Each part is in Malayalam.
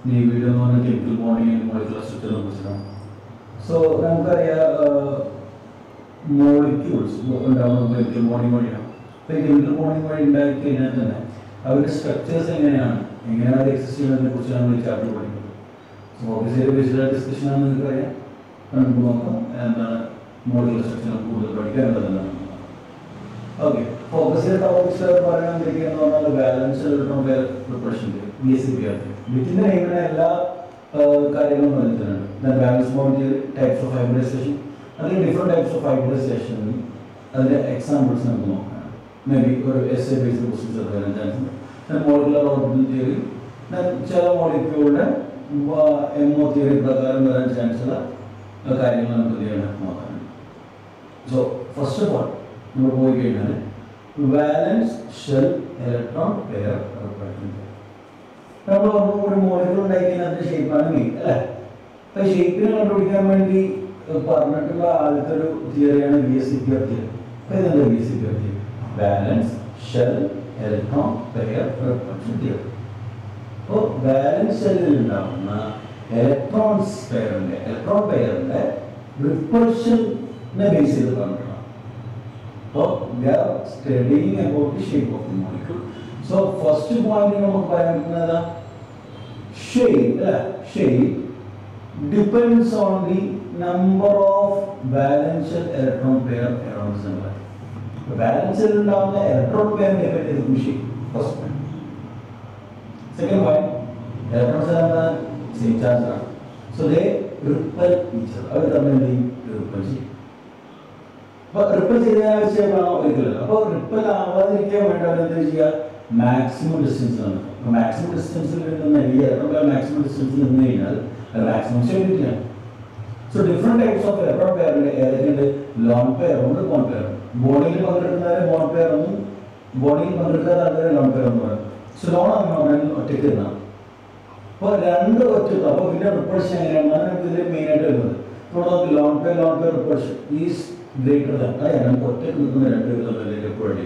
ഈ വീഡിയോ എന്ന് പറഞ്ഞാൽ കെമിക്കൽ ബോണ്ടിങ് മോളിക്കുലർ സ്ട്രക്ചറിനെ കുറിച്ചാണ് സോ നമുക്കറിയാം മോളിക്യൂൾസ് ഉണ്ടാവുന്നത് കെമിക്കൽ ബോണ്ടിങ് വഴിയാണ് അപ്പോൾ ഈ കെമിക്കൽ ബോണ്ടിങ് വഴി ഉണ്ടാക്കി കഴിഞ്ഞാൽ തന്നെ അവരുടെ സ്ട്രക്ചേഴ്സ് എങ്ങനെയാണ് എങ്ങനെയാണ് അത് എക്സിസ്റ്റ് ചെയ്യുന്നതിനെ കുറിച്ചാണ് നമ്മൾ ഈ ചാപ്റ്റർ പഠിക്കുന്നത് സോ ഓഫീസിലെ ബേസിലുള്ള ഡിസ്കഷൻ ആണെന്ന് നിങ്ങൾക്ക് അറിയാം നമുക്ക് നോക്കാം എന്താണ് മോളിക്കുലർ സ്ട്രക്ചർ കൂടുതൽ പഠിക്കാനുള്ളതെന്നാണ് ഓക്കെ ഫോക്കസ് ചെയ്ത ടോപ്പിക്സ് പറയാൻ എന്തൊക്കെയാന്ന് പറഞ്ഞാൽ valence electron pair preparation B S C P R വിറ്റിന്റെ നെയ്മിനെ എല്ലാ ആ, കാര്യങ്ങളും പറഞ്ഞിട്ടുണ്ട് valence bond types of hybridisation അതിൽ ഡിഫറെൻറ്റ് ടൈപ്സ് ഓഫ് ഹൈബ്രിഡൈസേഷൻ അതിന്റെ എക്സാമ്പിൾസ് നമുക്ക് നോക്കാം മേ ബി ഒരു എസ് എ ബേസ്ഡ് ക്വസ്റ്റ്യൻസ് വരാൻ ചാൻസ് ഉണ്ട് മോളിക്കുലർ ഓർബിറ്റൽ തിയറി ചില മോളിക്യൂളുടെ എംഒ തിയറി പ്രകാരം വരാൻ ചാൻസ് ഉള്ള കാര്യങ്ങൾ നമുക്ക് എന്ത് ചെയ്യണം നോക്കാനുണ്ട് സോ ഫസ്റ്റ് ഓഫ് ഓൾ നമ്മൾ പോയി കഴിഞ്ഞാൽ വാലൻസ് ഷെൽ ഇലക്ട്രോൺ പെയർ നമ്മൾ പറഞ്ഞു ഒരു മോളിക്യൂൾ ഉണ്ടാക്കിയതിന് അതിന്റെ ഷേപ്പാണ് മീൻ അല്ലേ അപ്പൊ ഷേപ്പിനെ കണ്ടുപിടിക്കാൻ വേണ്ടി പറഞ്ഞിട്ടുള്ള ആദ്യത്തെ ഒരു തിയറിയാണ് B S C P R theory അപ്പൊ ഇതെന്താ B S C P R theory valence shell electron pair repulsion theory അപ്പോൾ ബാലൻസ് ഷെല്ലിൽ ഉണ്ടാവുന്ന ഇലക്ട്രോൺസ് പെയറിന്റെ ഇലക്ട്രോൺ പെയറിന്റെ റിപ്പൾഷനെ ബേസ് ചെയ്ത് പറഞ്ഞിട്ടാണ് അപ്പോൾ we are studying about the shape of the molecule so first point നമുക്ക് പറയാൻ പറ്റുന്നത് ഷേപ്പ് അല്ല shape depends on the number of valential electron pair around centre ബാലൻസിൽ ഉണ്ടാവുന്ന ഇലക്ട്രോൺ പെയറിനെ പറ്റി shape first point second point electrons എന്താണ് സെയിം ചാർജ് ആണ് സോ ദേ റിപ്പൽ ഈച്ച് അവർ തമ്മിൽ എന്ത് ചെയ്യും റിപ്പൽ ചെയ്യും അപ്പൊ റിപ്പൽ ചെയ്തതിനെ വെച്ചാണോ ഒരിക്കലല്ല അപ്പോൾ റിപ്പൽ ആവാതിരിക്കാൻ വേണ്ടി അവർ എന്താ ചെയ്യുക മാക്സിമം ഡിസ്റ്റൻസ് ആണ് അപ്പൊ മാക്സിമം ഡിസ്റ്റൻസിൽ നിന്ന് ഈ ഇലക്ട്രോൺ മാക്സിമം ഡിസ്റ്റൻസിൽ നിന്ന് കഴിഞ്ഞാൽ അത് മാക്സിമം സ്റ്റെബിലിറ്റി ആണ് so different types of electron പെയറിന്റെ ഏതൊക്കെയുണ്ട് ലോൺ പെയർ ഉണ്ട് ബോൺ പെയർ ബോഡിയിൽ പങ്കെടുക്കുന്നവരെ ബോൺ പെയർ ഒന്നും ബോഡിയിൽ പങ്കെടുക്കാത്ത ആൾക്കാരെ ലോൺ പെയർ എന്ന് പറയും സോ ലോൺ എന്ന് പറഞ്ഞാൽ ഒറ്റയ്ക്ക് നിന്നാണ് അപ്പോൾ രണ്ട് ഒറ്റ അപ്പോൾ ഇതിന്റെ റിപ്പൾഷൻ എങ്ങനെയാണ് ഇതിൽ മെയിൻ ആയിട്ട് വരുന്നത് ഇപ്പോൾ നമുക്ക് lone pair lone pair repulsion is greater than അതെ നമുക്ക് ഒറ്റയ്ക്ക് നിൽക്കുന്ന രണ്ട് തമ്മിലേക്ക് എപ്പോഴും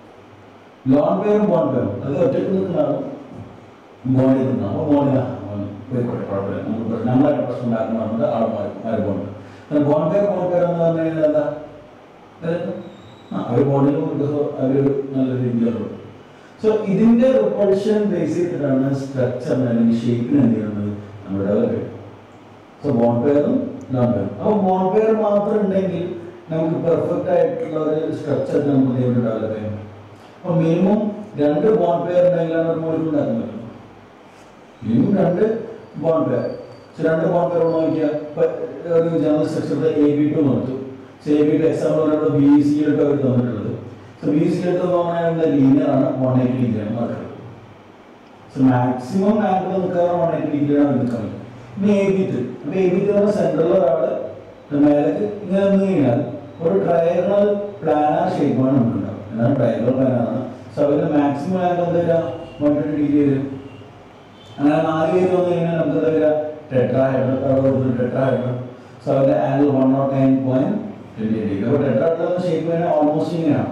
ലോൺ പേരും ബോൺ പേരും അത് ഒറ്റയ്ക്ക് നിൽക്കുന്നതാണ് ബോണിൽ നിൽക്കുന്നത് അപ്പോൾ ബോണിലാണ് പോയിക്കോട്ടെ കുഴപ്പമില്ല നമുക്ക് നമ്മളായിട്ട് പ്രശ്നം ഉണ്ടാക്കുന്നതുകൊണ്ട് ആൾ മാറി മാറി ബോണ്ട് ബോൺ പേർ ബോൺ പേർ എന്ന് പറഞ്ഞു കഴിഞ്ഞാൽ എന്താ അതായത് ആ അവർ ബോണ്ടിലും അവർ നല്ല രീതിയിലുള്ളൂ സോ ഇതിന്റെ റിപ്പൾഷൻ ബേസ് ചെയ്തിട്ടാണ് സ്ട്രക്ചറിന് അല്ലെങ്കിൽ ഷേപ്പിന് എന്ത് ചെയ്യുന്നത് നമ്മൾ ഡെവലപ്പ് ചെയ്യും സോ ബോൺ പെയറും നോൺ പെയറും അപ്പോൾ ബോൺ പെയർ മാത്രം ഉണ്ടെങ്കിൽ നമുക്ക് പെർഫെക്റ്റ് ആയിട്ടുള്ള ഒരു സ്ട്രക്ചർ നമുക്ക് എന്ത് ഡെവലപ്പ് ചെയ്യാൻ പറ്റും അപ്പോൾ മിനിമം രണ്ട് ബോൺ പെയർ ഉണ്ടെങ്കിലാണ് ഒരു മോളിൽ ഉണ്ടാക്കാൻ പറ്റും മിനിമം രണ്ട് ബോൺ പെയർ സോ രണ്ട് ബോൺ പെയർ നോക്കിയാൽ ഇപ്പൊ ഒരു general structure A B two നോക്കും so A B two example പറയുമ്പോൾ ബി സി ഒക്കെ അവർ തന്നിട്ടുള്ളത് സോ ബി സി എടുത്ത് നോക്കുകയാണെങ്കിൽ ലീനിയർ ആണ് വൺ എയ്റ്റി ഡിഗ്രി ആണ് നടക്കുന്നത് സോ മാക്സിമം ആംഗിൾ നിൽക്കാറ് വൺ എയ്റ്റി ഡിഗ്രി ആണ് നിൽക്കാൻ പറ്റും ഇനി എ ബി ത്രീ അപ്പോൾ എ ബി ത്രീ പറഞ്ഞ സെൻട്രൽ ഒരാൾ മേലേക്ക് ഇങ്ങനെ നിന്ന് കഴിഞ്ഞാൽ ഒരു ട്രയഗണൽ പ്ലാനാർ ഷേപ്പാണ് നമുക്കുണ്ടാവും എന്താണ് ട്രയഗണൽ പ്ലാനാണ് സോ അതിന്റെ മാക്സിമം ആംഗിൾ എന്താ വരിക വൺ ട്വൻറ്റി ഡിഗ്രി വരും അങ്ങനെ നാല് പേര് വന്നു കഴിഞ്ഞാൽ നമുക്ക് എന്താ വരിക tetrahedral tetrahedral so അതിന്റെ angle one nought nine point twenty degree അപ്പോൾ ടെട്രാ ഹൈഡ്രോ ഷേപ്പ് വേണേൽ ഓൾമോസ്റ്റ് ഇങ്ങനെയാണ്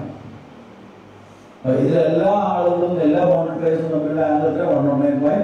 അപ്പൊ ഇതിലെല്ലാ ആളുകളും എല്ലാ ബോണ്ടഡ് പ്ലേസും തമ്മിലുള്ള ആംഗിൾ എത്ര one nought nine point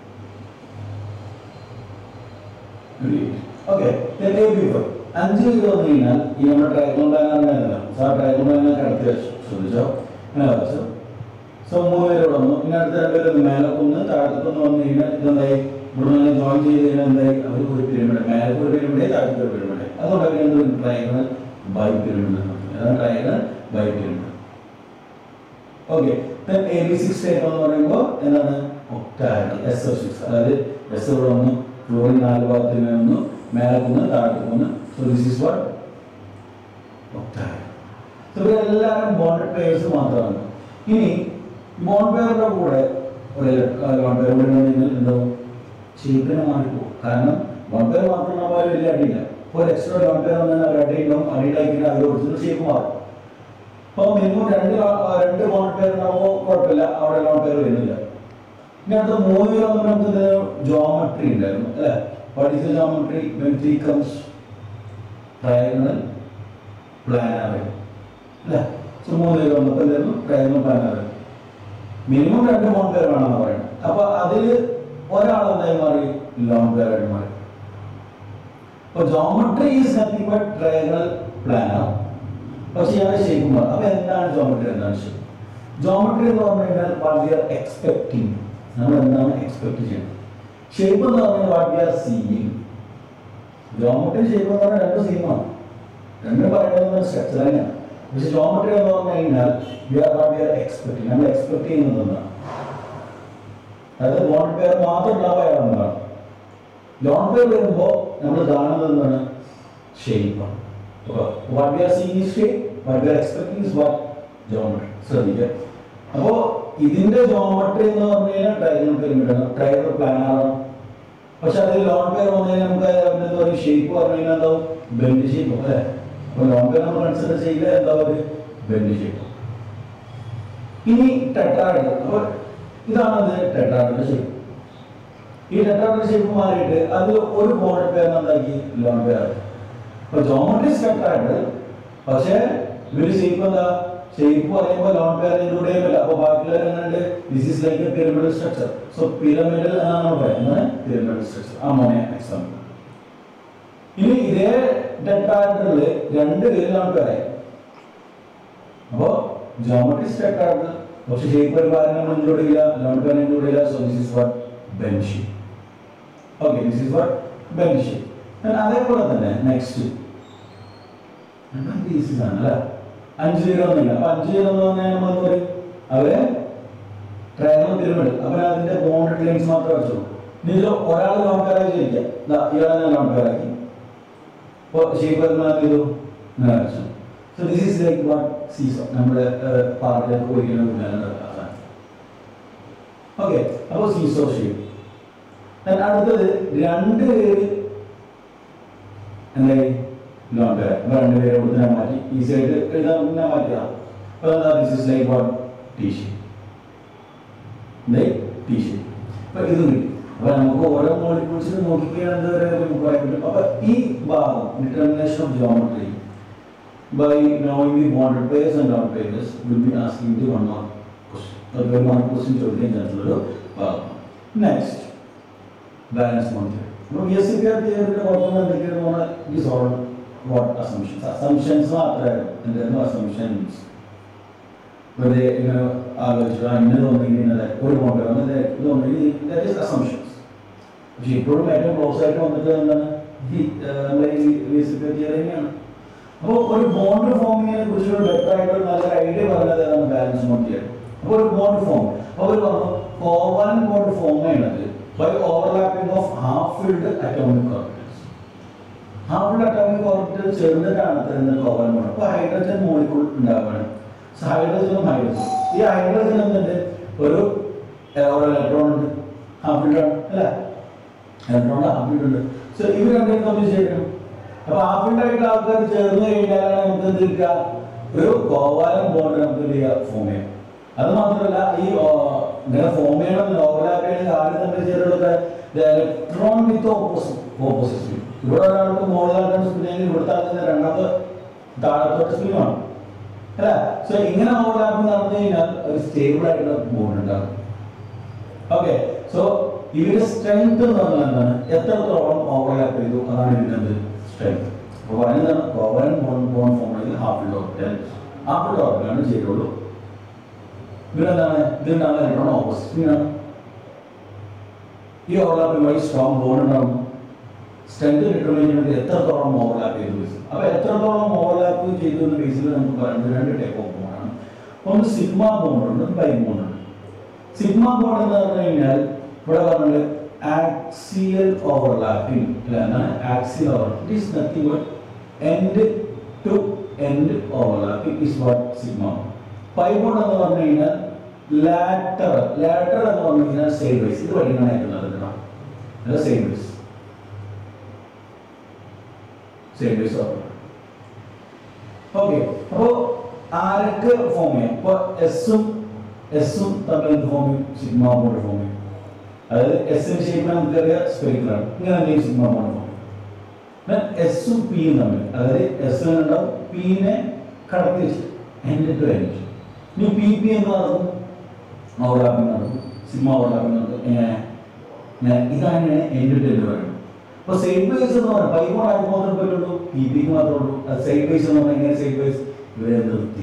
okay അഞ്ച് പേര് വന്നു കഴിഞ്ഞാൽ ഈ നമ്മുടെ ട്രൈക്കോൺ ബാനറിനല്ല സോ ആ ട്രൈക്കോൺ ബാനർ കടത്തി വെച്ചു ശ്രദ്ധിച്ചോ അങ്ങനെ വെച്ചു സോ മൂന്ന് പേര് വന്നു പിന്നെ അടുത്ത രണ്ടുപേര് മേലക്കൊന്ന് താഴത്തൊന്ന് വന്നു കഴിഞ്ഞാൽ ഇതെന്തായി ഇവിടെ നിന്ന് ജോയിൻ ചെയ്ത് കഴിഞ്ഞാൽ എന്തായി അവർ ഒരു പിരമിഡ് മേലക്ക് ഒരു പിരമിഡ് താഴത്തെ ഒരു പിരമിഡ് അതുകൊണ്ട് അവർ എന്ത് ട്രൈക്കോൺ ബൈ പിരമിഡ് അതാണ് trigonal bipyramid okay A B six type എന്ന് പറയുമ്പോൾ എന്താണ് ഒക്ടാഹെഡ്രൽ എസ് ഒ സിക്സ് അതായത് എസ് ഇവിടെ വന്നു ഫ്ലോറിൻ നാല് ഭാഗത്ത് വന്നു മേലെ ഒന്ന് താഴത്ത് ഒന്ന് so this is what octahedral so ഇവരെല്ലാവരും ബോണ്ടഡ് പെയർസ് മാത്രമാണ് ഇനി ബോണ്ട് പെയറിന്റെ കൂടെ ഒരു ബോണ്ട് പെയർ കൂടെ ഉണ്ടെങ്കിൽ എന്താവും ഷേപ്പിനെ മാറിപ്പോകും കാരണം ബോണ്ട് പെയർ മാത്രം നമ്മൾ വലിയ അടിയില്ല ഇപ്പോൾ ഒരു എക്സ്ട്രാ ബോണ്ട് പെയർ വന്നാൽ അവർ അടിയുണ്ടാവും അടിയിലാക്കിയിട്ട് അവർ ഒറിജിനൽ ഷേപ്പ് മാറും അപ്പോൾ മിനിമം രണ്ട് ആ- രണ്ട് ബോണ്ട് പെയർ ഉണ്ടാകുമ്പോൾ കുഴപ്പമില്ല അവിടെ ലോൺ പെയർ വരുന്നില്ല ഇനി അടുത്ത മൂന്ന് പേർ വന്നപ്പോൾ നമുക്ക് ജോമെട്രി ഉണ്ടായിരുന്നു അല്ലേ what is geometry when three comes trigonal planar അല്ലേ സോ മൂന്ന് പേര് വന്നപ്പോൾ എന്തായിരുന്നു ട്രയഗണൽ പ്ലാനർ മിനിമം രണ്ട് ബോണ്ട് പെയർ വേണമെന്ന് പറയുന്നത് അപ്പോൾ അതിൽ ഒരാൾ എന്തായി മാറി ലോൺ പേരായിട്ട് മാറി അപ്പൊ geometry is nothing but trigonal planar പക്ഷെ ഇയാളുടെ ഷേപ്പ് മാറും അപ്പൊ എന്താണ് ജോമെട്രി എന്താണ് ഷേപ്പ് ജോമെട്രി എന്ന് പറഞ്ഞു കഴിഞ്ഞാൽ വാട്ട് വി ആർ എക്സ്പെക്ടിങ് നമ്മൾ എന്താണ് എക്സ്പെക്ട് ചെയ്യുന്നത് ഷേപ്പ് എന്ന് പറഞ്ഞാൽ what we are seeing geometry shape എന്ന് പറഞ്ഞാൽ രണ്ട് സെയിമാണ് രണ്ടും പറയുന്നത് സ്ട്രക്ചർ തന്നെയാണ് പക്ഷെ ജോമെട്രി എന്ന് പറഞ്ഞു കഴിഞ്ഞാൽ we are what we are expecting നമ്മൾ എക്സ്പെക്ട് ചെയ്യുന്നത് എന്താണ് അതായത് ലോൺ പേർ മാത്രം ഉണ്ടാവാറുള്ളതാണ് ലോൺ പേർ വരുമ്പോൾ നമ്മൾ കാണുന്നത് എന്താണ് ഷേപ്പാണ് what we are seeing is shape what we are expecting is what geometry ശ്രദ്ധിക്കുക അപ്പോൾ ഇതിന്റെ ജോമെട്രി എന്ന് പറഞ്ഞു കഴിഞ്ഞാൽ ട്രൈഗണൽ പിരമിഡ് ആണ് ട്രൈഗണൽ പ്ലാനാണ് പക്ഷെ അതിൽ ലോൺ പേർ വന്നു കഴിഞ്ഞാൽ നമുക്ക് എന്താ പറയുക ഷേപ്പ് പറഞ്ഞു കഴിഞ്ഞാൽ എന്താവും ബെൻഡ് ഷേപ്പ് അല്ലേ അപ്പോൾ ലോൺ പേർ നമ്മൾ കൺസിഡർ ചെയ്യില്ല എന്താ ഒരു ബെൻഡ് ഷേപ്പ് ഇനി ടെട്രാഡ് അപ്പോൾ ഇതാണ് അത് ടെട്രാഡിന്റെ ഷേപ്പ് ഈ ടെട്രാഡിന്റെ ഷേപ്പ് മാറിയിട്ട് അതിൽ ഒരു ബോണ്ട് പേർ എന്താക്കി ലോൺ പേർ ആക്കി അപ്പൊ ജോമെട്രി ടെട്രാഡ് പക്ഷേ ഇവര് ഷേപ്പ് എന്താ ഷേപ്പ് പറയുമ്പോൾ ലോൺ പേർ ഇൻക്ലൂഡ് ചെയ്യുന്നില്ല അപ്പൊ ബാക്കിയുള്ള എങ്ങനെയുണ്ട് this is like a pyramidal structure so pyramidal എന്നാണ് നമ്മൾ പറയുന്നത് പിരമിഡൽ സ്ട്രക്ചർ ആ മോനെ എക്സാമ്പിൾ ഇനി ഇതേ ടെട്രാഡിൽ രണ്ട് പേര് ലോൺ പേരായി അപ്പോ ജോമെട്രി ടെട്രാഡ് പക്ഷെ ഷേപ്പ് ഒരു ഭാഗം നമ്മൾ ഇൻക്ലൂഡ് ചെയ്യില്ല ലോൺ പേർ ഇൻക്ലൂഡ് ചെയ്യില്ല so this is what bent shape okay this is what bent shape അതേപോലെ തന്നെ നെക്സ്റ്റ് പീസസ് ആണ് അല്ലേ അഞ്ച് സീറോ ഒന്നുമില്ല അപ്പൊ അഞ്ച് സീറോ എന്ന് പറഞ്ഞാൽ നമ്മൾ എന്ത് പറയും അവര് ട്രയങ്ങൾ പിരമിഡ് അപ്പൊ ഞാൻ അതിന്റെ ബോണ്ടഡ് ലൈൻസ് മാത്രമേ വെച്ചുള്ളൂ ഇനി ഇതിൽ ഒരാൾ ലോൺ പേരായി ചോദിക്കാം ദാ ഇയാളെ ഞാൻ ലോൺ പേരാക്കി അപ്പോൾ ഷേപ്പ് വരുന്ന ചെയ്തു ഇങ്ങനെ വരച്ചു so this is like what seesaw നമ്മുടെ പാർക്കിലേക്ക് പോയിരിക്കുന്ന ഓക്കെ അപ്പോൾ സീസോ ഷേപ്പ് അടുത്തത് രണ്ട് പേര് എന്തായി ലോൺ പേര് അപ്പൊ രണ്ട് പേരെ കൊടുത്ത് ഞാൻ മാറ്റി ഈസി ആയിട്ട് എഴുതാൻ ഞാൻ മാറ്റിയതാണ് അപ്പൊ എന്താ this is like what T shape എന്തായി ടീ ഷേപ്പ് അപ്പൊ ഇത് കിട്ടി അപ്പൊ നമുക്ക് ഓരോ മോളിക്യൂൾസിനും നോക്കിക്കുകയാണെങ്കിൽ വരെ നമുക്ക് പറയാൻ പറ്റും അപ്പൊ ഈ ഭാഗം determination of geometry by knowing the bonded pairs and non pairs will be asking the one mark question. അത് ഒരു മാർക്ക് ക്വസ്റ്റ്യൻ ചോദിക്കാൻ ചാൻസുള്ളൊരു ഭാഗം നെക്സ്റ്റ് ബാലൻസ് മോണിറ്റർ അപ്പോൾ B S C P R തിയറിയുടെ കുഴപ്പം എന്തൊക്കെയാണ് നമ്മൾ ഈ സോൾവ് വാട്ട് അസംഷൻസ് അസംഷൻസ് മാത്രമായിരുന്നു എന്തായിരുന്നു അസംഷൻസ് വെറുതെ ഇങ്ങനെ ആലോചിച്ചു ആ ഇന്നത് തോന്നിക്കുന്നത് ഒരു ബോണ്ട് അങ്ങനെ ഇത് തോന്നി അസംഷൻസ് പക്ഷെ ഇപ്പോഴും ഏറ്റവും ക്ലോസ് ആയിട്ട് വന്നിട്ട് എന്താണ് ഈ നമ്മളെ ഈ B S C P R theory തന്നെയാണ് അപ്പോൾ ഒരു ബോണ്ട് ഫോമിങ്ങിനെ കുറിച്ചുള്ള ബെറ്റർ ആയിട്ടുള്ള നല്ലൊരു ഐഡിയ പറഞ്ഞത് ഏതാണ് ബാലൻസ് മോട്ടിയർ അപ്പോൾ ഒരു ബോണ്ട് ഫോം അപ്പോൾ അവർ പറഞ്ഞു കോവാലൻ ബോണ്ട് ഫോം ചെയ്യുന്നത് by overlapping of half filled atomic orbitals half filled atomic orbital ചേർന്നിട്ടാണ് തരുന്നത് കോവാലൻ ബോണ്ട് അപ്പോൾ ഹൈഡ്രജൻ മോളിക്കൂൾ ഉണ്ടാവുകയാണ് ഹൈഡ്രജനും ഹൈഡ്രജൻ ഈ ഹൈഡ്രജൻ എന്നുണ്ട് ഒരു ഒരു ഇലക്ട്രോൺ ഉണ്ട് ഹാഫ് ഫിൽഡ് ആണ് അല്ലേ ഇലക്ട്രോൺ ഹാഫ് ഫിൽഡ് ഉണ്ട് സോ ഇവർ രണ്ടും തമ്മിൽ ചേരണം അപ്പൊ ആപ്പിണ്ടായിട്ട് ആൾക്കാർ ചേർന്ന് കഴിഞ്ഞാലാണ് നമുക്ക് എന്ത് കിട്ടുക ഒരു ഗോവാലം ബോണ്ട് നമുക്ക് എന്ത് ചെയ്യാം ഫോം ചെയ്യാം അത് മാത്രമല്ല ഈ ആ, ഇങ്ങനെ ഫോം ചെയ്യണം ഓവർലാപ്പ് ചെയ്യണമെങ്കിൽ ആദ്യം തമ്മിൽ ചേരുള്ളത് ഇലക്ട്രോൺ വിത്ത് ഓപ്പോസിറ്റ് ഓപ്പോസിറ്റ് ഇവിടെ ഒരാൾക്ക് മുകളിലായിട്ടാണ് സ്പിന്നെങ്കിൽ ഇവിടുത്തെ ആൾക്ക് രണ്ടാമത്തെ താഴത്തോട്ട് സ്പിന്നുമാണ് അല്ല സോ ഇങ്ങനെ ഓവർലാപ്പ് നടന്നു കഴിഞ്ഞാൽ ഒരു സ്റ്റേബിൾ ആയിട്ടുള്ള ബോണ്ട് ഉണ്ടാകും ഓക്കെ സോ ഇതിന്റെ സ്ട്രെങ്ത് എന്ന് പറഞ്ഞാൽ എന്താണ് എത്രത്തോളം ഓവർലാപ്പ് ചെയ്തു അതാണ് ഇതിന്റെ സ്ട്രെങ്ത് അപ്പോൾ പറയുന്നതാണ് കോവലൻ ബോൺ ബോൺ ഫോം ചെയ്ത് ഹാഫ് ഓർബിറ്റൽ ഹാഫ് ഓർബിറ്റലാണ് ചെയ്തുള്ളൂ ഇവരെന്താണ് ഇതിനാണ് ഇലക്ട്രോൺ ഓപ്പോസിറ്റ് ഈ ഓവർലാപ്പിംഗ് വഴി സ്ട്രോങ് ബോൺ ഉണ്ടാകും സ്ട്രെങ്ത് ഡിറ്റർമൈൻ ചെയ്യുന്നത് എത്രത്തോളം ഓവർലാപ്പ് ചെയ്തു ബേസ് അപ്പോൾ എത്രത്തോളം ഓവർലാപ്പ് ചെയ്തു എന്ന ബേസിൽ നമുക്ക് പറയുന്നത് രണ്ട് ടൈപ്പ് ഓഫ് ബോണാണ് ഒന്ന് സിഗ്മ ബോണ്ട് ഉണ്ട് ബൈ ബോണ്ട് ഉണ്ട് സിഗ്മ ബോണ്ട് എന്ന് പറഞ്ഞു കഴിഞ്ഞാൽ ഇവിടെ പറഞ്ഞത് ആക്സിയൽ ഓവർലാപ്പിംഗ് അല്ല എന്താണ് axial over it is nothing but end to end overlapping is what sigma pi bond എന്ന് പറഞ്ഞു കഴിഞ്ഞാൽ ലാറ്ററൽ ലാറ്ററൽ എന്ന് പറഞ്ഞു കഴിഞ്ഞാൽ സൈഡ് വൈസ് ഇത് പഠിക്കണം ഏറ്റവും നല്ലത് കേട്ടോ അത് side wise side wise overlap okay അപ്പോൾ ആരൊക്കെ ഫോം ചെയ്യും ഇപ്പോൾ എസും എസും തമ്മിൽ എന്ത് ഫോം ചെയ്യും സിഗ്മ ബോണ്ട് ഫോം ചെയ്യും അതായത് എസിന്റെ ഷേപ്പ് നമുക്കറിയാം സ്പെരിക്കലാണ് ഇങ്ങനെ എന്തെങ്കിലും സിഗ്മ ബോണ്ട് ഫോം ചെയ്യും എസും പിയും തമ്മിൽ അതായത് എസ് ഉണ്ടാവും പിനെ കടത്തി വെച്ച് എൻഡ് ടു എൻഡ് ഇനി പി പി എന്ന് നടക്കും ഓവർലാപ്പിംഗ് നടക്കും സിഗ്മ ഓവർലാപ്പിംഗ് നടക്കും എങ്ങനെ ഞാൻ ഇതാണ് എൻ്റെ എന്ന് പറയുന്നത് അപ്പോൾ സൈഡ് ബേസ് എന്ന് പറഞ്ഞാൽ പൈ കൊണ്ട് ആർക്ക് മാത്രമേ പറ്റുള്ളൂ പി പിക്ക് മാത്രമേ ഉള്ളൂ അത് സൈഡ് ബേസ് എന്ന് പറഞ്ഞാൽ എങ്ങനെ സൈഡ് ബേസ് ഇവരെ നിർത്തി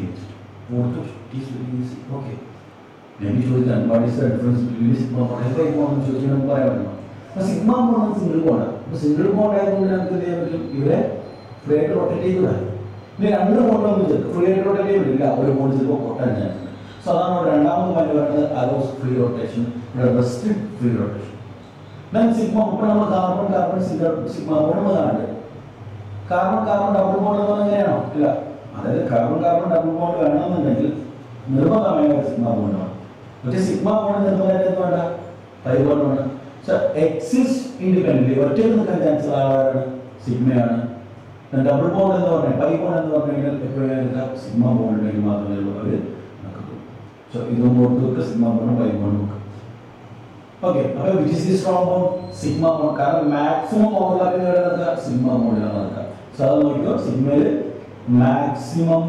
ഓക്കെ എനിക്ക് ചോദിക്കാൻ what is the difference between sigma bond pi bond ചോദിച്ചാൽ നമുക്ക് പറയാൻ പറ്റും അപ്പോൾ സിഗ്മ ബോണ്ട് സിംഗിൾ ബോണ്ടാണ് അപ്പോൾ സിംഗിൾ ബോണ്ട് ആയതുകൊണ്ട് നമുക്ക് എന്ത് ചെയ്യാൻ പറ്റും ഇവരെ ഫ്രീ ആയിട്ട് റൊട്ടേറ്റ് ചെയ്ത് വിടാം ഇനി രണ്ട് ബോണ്ടൊന്നും ചെറുക്കും ഫ്രീ ആയിട്ട് റൊട്ടേറ്റ് ചെയ്യില്ല ഒരു ബോണ്ട് ചിലപ്പോൾ പൊട്ടാൻ ചാൻസ് ഉണ്ട് സോ അതാണ് ഇവിടെ രണ്ടാമത് പോയിന്റ് പറയുന്നത് അലോസ് ഫ്രീ റൊട്ടേഷൻ ഇവിടെ restrict free rotation then sigma ഇപ്പോൾ നമ്മൾ കാർബൺ കാർബൺ സിഗ്മ ബോണ്ട് കാണുന്നുണ്ട് കാർബൺ കാർബൺ ഡബിൾ ബോണ്ട് എന്ന് പറഞ്ഞാൽ എങ്ങനെയാണോ ഇല്ല അതായത് കാർബൺ കാർബൺ ഡബിൾ ബോണ്ട് വേണമെന്നുണ്ടെങ്കിൽ നിർബന്ധമായ ഒരു സിഗ്മ ബോണ്ട് വേണം പക്ഷേ സിഗ്മ ബോണ്ട് നിർബന്ധമായിട്ട് എന്ത് വേണ്ട പൈ ബോണ്ട് വേണം സോ എക്സിസ് ഇൻഡിപെൻഡന്റ് ഒറ്റയ്ക്ക് നിൽക്കാൻ ചാൻസ് ആളാണ് സിഗ്മയാണ് ഡബിൾ ബോണ്ട് എന്ന് പറഞ്ഞാൽ പൈ ബോണ്ട് എന്ന് പറഞ്ഞു കഴിഞ്ഞാൽ എപ്പോഴും സിഗ്മ ബോണ്ട് ഉണ്ടെങ്കിൽ മാത്രമേ ഉള്ളൂ അവർ നടക്കത്തുള്ളൂ സോ ഇതൊന്നും ഓർത്ത് വെക്കുക സിഗ്മ ബോണ്ട് പൈ ബോണ്ട് വെക്കുക ഓക്കെ അപ്പൊ which is the strong bond sigma bond കാരണം മാക്സിമം ഓവർലാപ്പിംഗ് എവിടെ നടക്കുക സിഗ്മ ബോണ്ടിലാണ് നടക്കുക സോ അത് നോക്കിയോ സിഗ്മയിൽ മാക്സിമം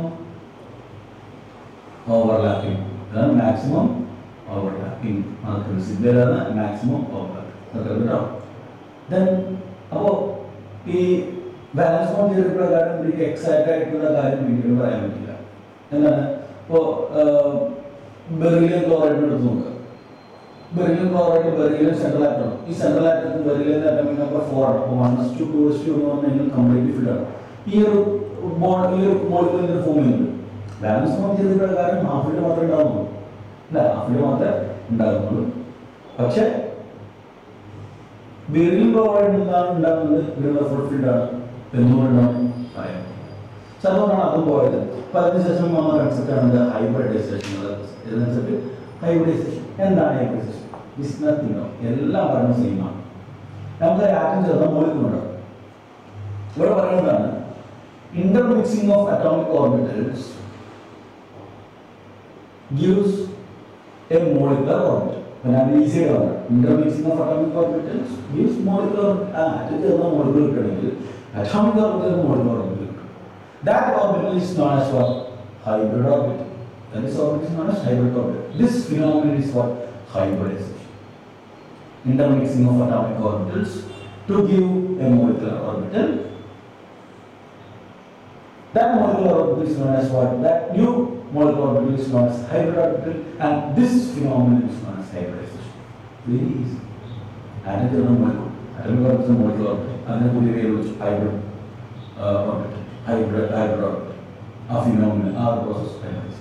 ഓവർലാപ്പിംഗ് അതാണ് മാക്സിമം ഓവർലാപ്പിംഗ് നടക്കുന്നത് സിഗ്മയിലാണ് മാക്സിമം ഓവർലാപ്പിംഗ് കേട്ടോ ദെൻ അപ്പോൾ ഈ ബാലൻസ് ബോണ്ട് തിയറി പ്രകാരം എനിക്ക് എക്സാക്റ്റ് ആയിട്ടുള്ള കാര്യം പിന്നീട് പറയാൻ പറ്റില്ല എന്താണ് ഇപ്പോൾ ബെറിലിയം ക്ലോറൈഡ് എടുത്ത് നോക്കുക beryllium chloride beryllium central atom ഈ സെൻട്രൽ ആറ്റത്തിൽ ബെറിലിയം ആറ്റമിക് നമ്പർ ഫോർ ആണ് അപ്പോൾ one S two two S two എന്ന് പറഞ്ഞു കഴിഞ്ഞാൽ കംപ്ലീറ്റ്ലി ഫിൽ ആണ് ഈ ഒരു ബോണ്ട് ഈ ഒരു മോളിക്കുലർ ഫോം ചെയ്യുന്നുണ്ട് ബാലൻസ് ബോണ്ട് ചെയ്ത പ്രകാരം ഹാഫിൽ മാത്രമേ ഉണ്ടാകുന്നുള്ളൂ അല്ല ഹാഫിൽ മാത്രമേ ഉണ്ടാകുന്നുള്ളൂ പക്ഷേ ബെറിലിയം ക്ലോറൈഡ് എന്താണ് ഉണ്ടാകുന്നത് ഇതിനുള്ള ഫുൾഫിൽഡ് ആണ് എന്തുകൊണ്ടാണ് പറയാം സോ അതുകൊണ്ടാണ് അതും പോയത് അപ്പൊ അതിനുശേഷം വന്ന കൺസെപ്റ്റ് ആണ് ഹൈബ്രിഡൈസേഷൻ കൺസെപ്റ്റ് ഹൈബ്രിഡൈസേഷൻ എന്താണ് ഹൈബ്രിഡൈസേഷൻ ഇസ് നത്തിങ് എല്ലാം പറഞ്ഞ സെയിമാണ് നമുക്ക് ആറ്റം ചേർന്ന മോളിക്കുണ്ട് ഇവിടെ പറയുന്നതാണ് intermixing of atomic orbitals gives a molecular orbit. പിന്നെ അത് ഈസി ആണ് intermixing of atomic orbitals gives molecular ആ ആറ്റം ചേർന്ന മോളിക്കുലർ കിട്ടണമെങ്കിൽ അറ്റോമിക് ഓർബിറ്റൽ മോളിക്കുലർ ഓർബിറ്റൽ കിട്ടും That orbital is known as what? Hybrid orbit. That is orbit is known as hybrid orbit. This phenomenon is what? Hybridization. Intermixing of atomic orbitals to give a molecular orbital. That molecular orbital is known as what? That new molecular orbital is known as hybrid orbital and this phenomenon is known as hybridization. Very easy. Atom ചേർന്ന molecule. Atomic orbital molecular orbital. അതിനെ പുതിയ പേര് വെച്ചു hybrid uh, orbit. hybrid hybrid orbit. A phenomenon, ആ ഒരു process hybridization.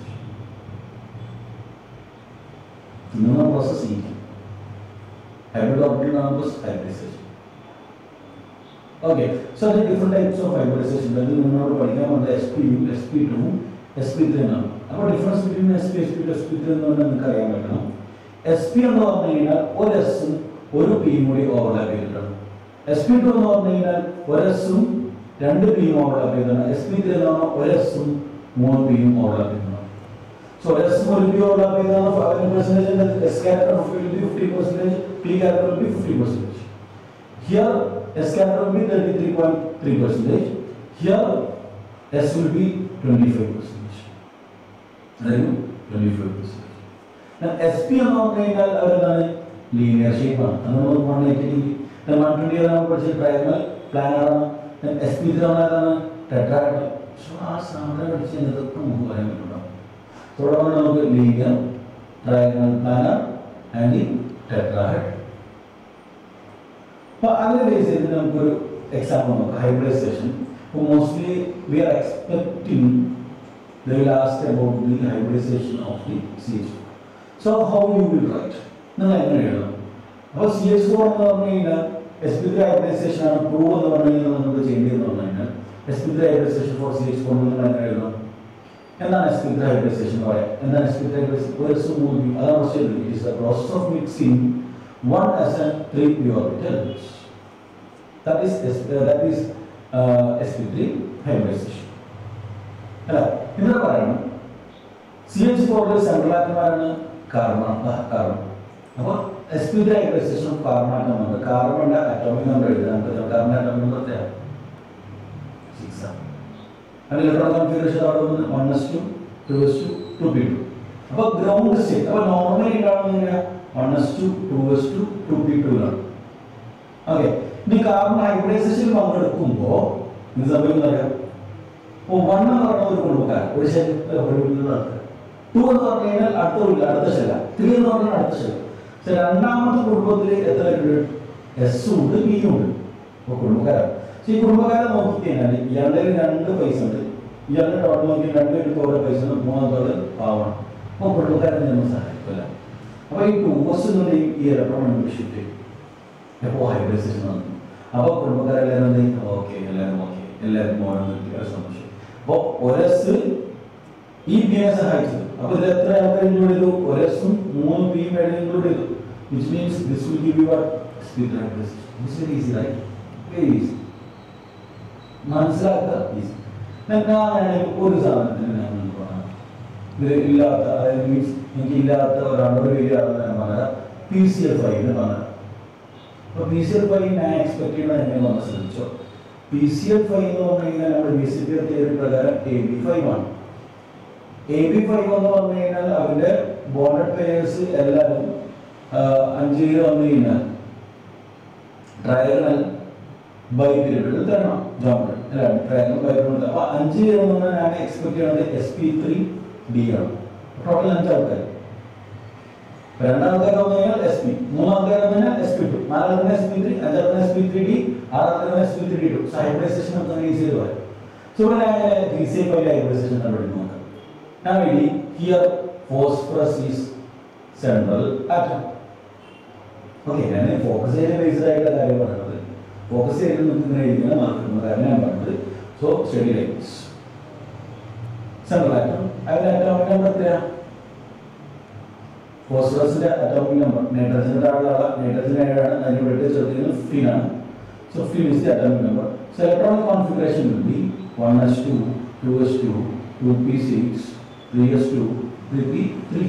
ഇങ്ങനെ പ്രോസസ് ചെയ്യും hybrid orbital ആണ് plus hybridization. Okay, so there are different types of hybridization. അതിൽ നിന്നോട് പഠിക്കാൻ വന്നത് എസ് പി യു S P two S P three എന്നാണ് അപ്പോൾ difference between S P S P two S P three എന്ന് പറഞ്ഞാൽ നിങ്ങൾക്ക് അറിയാൻ പറ്റണം എസ് പി എന്ന് പറഞ്ഞു കഴിഞ്ഞാൽ ഒരു എസും ഒരു പിയും കൂടി ഓവർലാപ്പ് ചെയ്തിട്ടാണ് എസ് പി ടു എന്ന് പറഞ്ഞു കഴിഞ്ഞാൽ ഒരു എസും രണ്ട് പിയും ഓവർലാപ്പ് ചെയ്തതാണ് എസ് പി ത്രീ എന്ന് പറഞ്ഞാൽ ഒരു എസും മൂന്ന് പിയും ഓവർലാപ്പ് ചെയ്യുന്നതാണ് സോ എസ് ഒരു പി ഓവർലാപ്പ് ചെയ്തതാണ് five percentage S character will be fifty percentage P character will be fifty percentage Here S character will be 33.3 percentage. Here S will be 25 percentage. അതായത് 25 percentage. SP എന്ന് പറഞ്ഞു കഴിഞ്ഞാൽ അവരെന്താണ് ലീനിയർ ഷേപ്പ് ആണ് അത് നമ്മൾ one eighty degree one twenty ഏതാണ് പഠിച്ചത് ട്രയങ്ങൾ പ്ലാനർ ആണ് എസ് പി ത്രീ ഏതാണ് ടെട്രാഡ് സോ ആ സാധനം പഠിച്ച് ഇതൊക്കെ നമുക്ക് പറയാൻ പറ്റുന്നുണ്ടാവും തുടർന്ന് നമുക്ക് linear trigonal planar and tetrad അപ്പോൾ അതിനെ ബേസ് ചെയ്ത് നമുക്കൊരു എക്സാമ്പിൾ നോക്കാം ഹൈബ്രിഡൈസേഷൻ അപ്പോൾ mostly we are expecting they will ask about the hybridization of the CH4. So how you will write? നിങ്ങൾ എങ്ങനെ എഴുതണം അപ്പോൾ സി എച്ച് ഫോർ എന്ന് പറഞ്ഞു കഴിഞ്ഞാൽ എസ് പി ത്രീ ഹൈബ്രിഡൈസേഷൻ ആണ് പ്രൂവ് എന്ന് പറഞ്ഞു കഴിഞ്ഞാൽ നമുക്ക് ചെയ്യേണ്ടതെന്ന് പറഞ്ഞു കഴിഞ്ഞാൽ S P three hybridization for C H four നിങ്ങൾ എങ്ങനെ എഴുതണം എന്താണ് എസ് പി ത്രീ ഹൈബ്രിഡൈസേഷൻ എന്ന് പറയാം എന്താണ് എസ് പി ത്രീ ഹൈബ്രിഡൈസേഷൻ ഒരു എസ് മൂന്ന് അതാണ് question it is the process of mixing one S and three p orbitals. That is S, uh, that is uh, sp3 hybridization. അല്ല ഇന്നലെ പറയണം സി എച്ച് ഫോറിൽ സെൻട്രൽ ആറ്റമാരാണ് കാർബൺ കാർബൺ അപ്പോൾ S P three hybridization of carbon atom കാർബണിന്റെ അറ്റോമിക് നമ്പർ എഴുതാൻ പറ്റും കാർബൺ അറ്റോമിക് നമ്പർ എത്രയാണ് സിക്സ് ആണ് അതിൽ ഇലക്ട്രോൺ കോൺഫിഗറേഷൻ അവിടെ വന്ന് one S two two S two two P two അപ്പോൾ ഗ്രൗണ്ട് സ്റ്റേറ്റ് അപ്പോൾ നോർമലി ഉണ്ടാവുന്നത് എങ്ങനെയാ one S two two S two two P two ആണ് ഓക്കെ ഇനി കാർബൺ ഹൈബ്രിഡൈസേഷനിൽ പങ്കെടുക്കുമ്പോൾ ഇത് സംഭവിക്കുന്നത് അറിയാം അപ്പോൾ വൺ എന്ന് പറയുന്ന ഒരു കുടുംബക്കാരൻ ഒരു ശരി ഒരു വീട്ടിലുള്ള ആൾക്കാർ ടു എന്ന് പറഞ്ഞു കഴിഞ്ഞാൽ അടുത്ത വീട്ടിൽ അടുത്ത ശല ത്രീ എന്ന് പറഞ്ഞാൽ അടുത്ത ശല പക്ഷെ രണ്ടാമത്തെ കുടുംബത്തിൽ എത്ര ഉണ്ട് എസ് ഉണ്ട് ബിയും ഉണ്ട് അപ്പോൾ കുടുംബക്കാരാണ് പക്ഷെ ഈ കുടുംബക്കാരെ നോക്കി കഴിഞ്ഞാൽ ഇയാളുടെ കയ്യിൽ രണ്ട് പൈസ ഉണ്ട് ഇയാളുടെ ടോട്ടൽ നോക്കി രണ്ട് പേർക്ക് ഓരോ പൈസ ഉണ്ട് മൂന്നാമത്തോട് പാവണം അപ്പോൾ കുടുംബക്കാരൻ നമ്മൾ സഹായിക്കില്ല അപ്പോൾ ഈ ടൂസ് എന്നുള്ള ഈ ഇലക്ട്രോൺ ഷിഫ്റ്റ് ചെയ്യും എപ്പോൾ ഹൈബ്രിഡൈസേഷൻ നടന്നു അപ്പോൾ കുടുംബക്കാരെല്ലാവരും എന്ത് ചെയ്യും ഓക്കെ എല്ലാവരും ഓക്കെ എല്ലാവരും മോനും നിർത്തി സന്തോഷം അപ്പോൾ ഒരസ് ഈ ബിയെ സഹായിച്ചത് അപ്പോൾ ഇത് എത്ര ആൾക്കാർ ഇൻക്ലൂഡ് ചെയ്തു ഒരസും മൂന്ന് ബിയും വേണം ഇൻക്ലൂഡ് ചെയ്തു which means this will give you what speed hybridization this very easy right very easy മനസ്സിലാക്കുക ഈസി ഞാൻ ഒരു സാധനത്തിന് ഞാൻ നിങ്ങൾക്ക് പറയാം ഇത് ഇല്ലാത്ത അതായത് മീൻസ് എനിക്ക് ഇല്ലാത്ത ഒരാളോട് വരികയാണെന്ന് ഞാൻ പറഞ്ഞത് പി സി എഫ് ഐ എന്ന് പറഞ്ഞത് അപ്പോൾ പി സി എഫ് ഐ ഞാൻ എക്സ്പെക്ട് ചെയ്യണത് എങ്ങനെയാണെന്ന് ശ്രദ്ധിച്ചോ പി സി എഫ് ഐ എന്ന് പറഞ്ഞു കഴിഞ്ഞാൽ നമ്മുടെ ബി സി പി തിയറി പ്രകാരം എ ബി ഫൈവ് ആണ് എ ബി ഫൈവ് എന്ന് പറഞ്ഞു കഴിഞ്ഞാൽ അവരുടെ ബോണ്ടഡ് പേയേഴ്സ് എല്ലാവരും ആ, അഞ്ച് കിലോ വന്നു കഴിഞ്ഞാൽ ട്രയഗണൽ ബൈ പീരീഡ് തരണം ജോമട്രി അല്ല ട്രയഗണൽ ബൈ പീരീഡ് അപ്പോൾ അഞ്ച് കിലോ എന്ന് പറഞ്ഞാൽ ഞാൻ എക്സ്പെക്ട് ചെയ്യണത് എസ് പി ത്രീ ഡി ആണ് ടോട്ടൽ അഞ്ച് ആൾക്കാർ രണ്ടാമത്തെ വന്നു കഴിഞ്ഞാൽ എസ് പി മൂന്നാമത്തെ വന്നു കഴിഞ്ഞാൽ എസ് പി ടു നാലാമത്തെ എസ് പി ത്രീ അഞ്ചാമത്തെ എസ് പി ത്രീ ഡി ആറാമത്തെ S P three D two so hybridization നമുക്ക് ഈസി ആയിട്ട് പറയാം സോ ഇവിടെ ഞാൻ പി സി എഫ് ഹൈബ്രിഡൈസേഷൻ കണ്ടുപിടിച്ച് നോക്കാം Now we here phosphorus is central atom. Okay ഞാൻ ഫോക്കസ് ചെയ്ത ബേസ്ഡ് ആയിട്ടുള്ള കാര്യം പറയുന്നത് ഫോക്കസ് ചെയ്ത് നിൽക്കുന്ന രീതിയിലാണ് നടക്കുന്ന കാര്യം ഞാൻ പറഞ്ഞത് so study like central atom അതിന്റെ അറ്റോമിക് നമ്പർ എത്രയാ ഫോസ്ഫറസിന്റെ അറ്റോമിക് നമ്പർ നൈട്രജന്റെ താഴെയുള്ള നൈട്രജൻ ഏഴാണ് അതിന് വെട്ടി ചേർത്തിരിക്കുന്നത് ഫിഫ്റ്റീൻ ആണ് so fifteen is the atomic number so electronic configuration will be one S two two S two two P six three S two three P three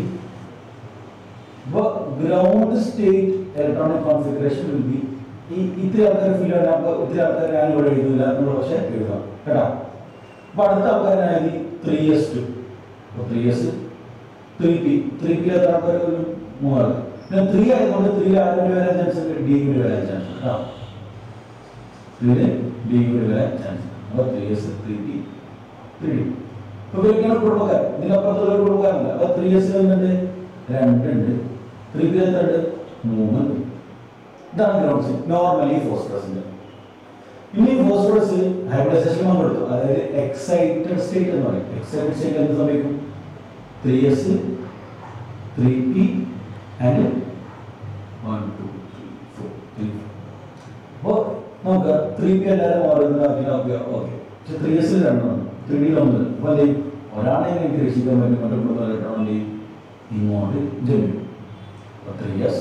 അപ്പോൾ ground state electronic configuration will be ഈ ഇത്ര ആൾക്കാർ ഫിൽ ചെയ്യാൻ നമുക്ക് ഒത്തിരി ആൾക്കാർ ഞാൻ ഇവിടെ എഴുതില്ല എന്നുള്ള പക്ഷേ എഴുതാം കേട്ടോ അപ്പോൾ അടുത്ത ആൾക്കാരായി ത്രീ എസ് ടു അപ്പോൾ three S three P three P എത്ര ആൾക്കാർ ഒരു മൂന്നാൾ പിന്നെ ത്രീ ആയതുകൊണ്ട് ത്രീ ആരും കൂടി വരാൻ ചാൻസ് ഉണ്ട് ഡി കൂടി വരാൻ ചാൻസ് ഉണ്ട് കേട്ടോ ത്രീയില് ഡി കൂടി വരാൻ ചാൻസ് ഉണ്ട് അപ്പോൾ three S three P three D ഇപ്പോൾ ഇവരൊക്കെയാണ് കുടുംബക്കാർ ഇതിനപ്പുറത്തുള്ള ഒരു കുടുംബക്കാരുണ്ട് അപ്പോൾ ത്രീ എസ് വന്നിട്ട് രണ്ടുണ്ട് ത്രീ പി എത്രണ്ട് മൂന്നുണ്ട് ഇതാണ് ഗ്രൗണ്ട് സ്റ്റേറ്റ് നോർമലി ഫോസ്ഫറസിന്റെ ഇനി ഫോസ്ഫറസ് ഹൈബ്രിഡൈസേഷൻ പങ്കെടുത്തു അതായത് എക്സൈറ്റഡ് സ്റ്റേറ്റ് എന്ന് പറയും എക്സൈറ്റഡ് സ്റ്റേറ്റ് എന്ത് സംഭവിക്കും three S three P and one two three four three അപ്പോൾ നമുക്ക് ത്രീ പി എല്ലാവരും ഓരോന്ന് ഓക്കെ പക്ഷെ ത്രീ എസ് രണ്ടെണ്ണം ത്രീ ഡിയിൽ ഒന്ന് അപ്പോൾ എന്ത് ചെയ്യും ഒരാളെ എനിക്ക് രക്ഷിക്കാൻ പറ്റും മറ്റേ കുടുംബം ഇങ്ങോട്ട് ജമിക്കും അപ്പോൾ three S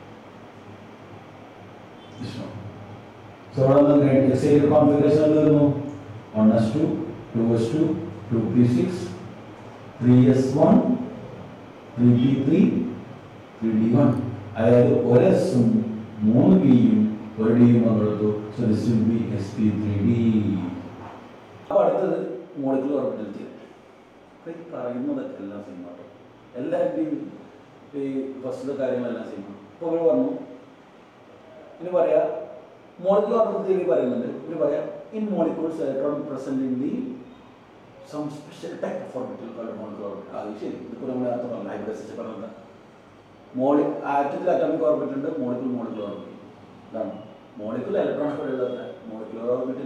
Vishnu So what are the great exterior configuration വരുന്നു one S two two S two two P six three S one three P three three D one അതായത് ഒരു എസും മൂന്ന് പിയും ഒരു ഡിയും പങ്കെടുത്തു so this will be S P three D അപ്പോൾ അടുത്തത് മോളിക്കുലർ ഓർബിറ്റൽ അപ്പോൾ ഈ പറയുന്നതൊക്കെ എല്ലാം സെയിം ആട്ടോ എല്ലാവരുടെയും ഈ ഫസ്റ്റത്തെ കാര്യങ്ങളെല്ലാം സെയിം ആണ് അപ്പോൾ അവർ പറഞ്ഞു ഇനി പറയാ മോളിക്കുലർ ഓർബിറ്റൽ പറയുന്നുണ്ട് ഇവർ പറയാം in molecules electron present in the some special type of orbital called molecular orbital അത് ശരി ഇപ്പോൾ നമ്മൾ നേരത്തെ പറഞ്ഞു ഹൈബ്രിഡൈസേഷൻ പറഞ്ഞത് മോളി ആറ്റത്തിൽ അറ്റോമിക് ഓർബിറ്റ് ഉണ്ട് മോളിക്കുൽ മോളിക്കുലർ ഓർബിറ്റ് ഇതാണ് മോളിക്കുൽ ഇലക്ട്രോൺ കൂടെ മോളിക്കുലർ ഓർബിറ്റിൽ